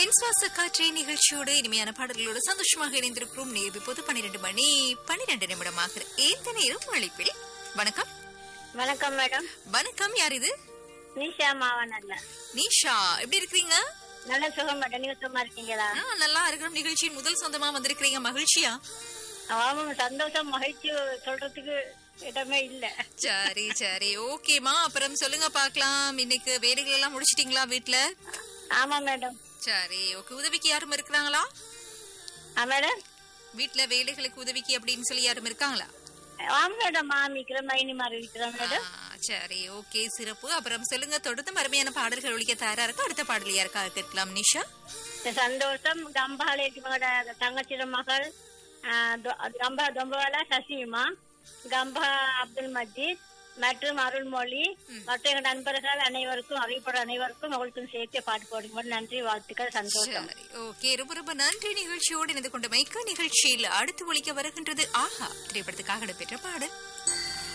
என் சுவாச காற்றே நிகழ்ச்சியோடு இனிமையான பாடல்களோடு சந்தோஷமாக இணைந்திருக்கிறோம் நேரம் இப்போது பன்னிரண்டு மணி பன்னிரண்டு நிமிடமாக இந்த நேரம் அழைப்பில் வணக்கம் வணக்கம் மேடம் வணக்கம் யார் இது நிஷா மாவன் அல்ல நீஷா எப்படி இருக்கிறீங்க நல்ல சுகம் மேடம் நீங்க சும்மா இருக்கீங்களா ஆ, நல்லா இருக்கிறோம் நிகழ்ச்சியின் முதல் சொந்தமா வந்திருக்கிறீங்க மகிழ்ச்சியா ஆமாம் சந்தோஷம் மகிழ்ச்சி சொல்றதுக்கு இடமே இல்ல சரி சரி ஓகேமா அப்புறம் சொல்லுங்க பார்க்கலாம் இன்னைக்கு வேலைகள் எல்லாம் முடிச்சிட்டீங்களா வீட்ல ஆமா மேடம் சரி ஓகே உதவிக்கு யாரும் இருக்கிறாங்களா ஆ மேடம் வீட்ல வேலைகளுக்கு உதவிக்கு அப்படின்னு சொல்லி யாரும் இருக்காங்களா ஆமா மேடம் மாமிக்கிற மைனி மாதிரி இருக்கிறோம் மேடம் ஆ, சரி ஓகே சிறப்பு அப்புறம் சொல்லுங்க தொடர்ந்து மருமையான பாடல்கள் ஒழிக்க தயாரா இருக்கு அடுத்த பாடல் யாருக்கா கேட்கலாம் நிஷா இந்த சந்தோஷம் கம்பாலேக்கு மகளோட தங்கச்சிர மகள் ஆ, தொ- கம்பா தொம்பவாலா சசிமா கம்பா அப்துல் மஜீத் மற்றும் அருள்மொழி மற்ற எங்க நண்பர்கள் அனைவருக்கும் அறிவிப்பட அனைவருக்கும் அவங்களுக்கும் சேர்த்து பாட்டு போடுங்க நன்றி வாழ்த்துக்கள் சந்தோஷம் சரி ஓகே ரொம்ப ரொம்ப நன்றி நிகழ்ச்சியோடு இணைந்து கொண்ட மைக்க நிகழ்ச்சியில் அடுத்து ஒழிக்க வருகின்றது ஆஹா திரைப்படத்துக்காக இடம்பெற்ற பாடல்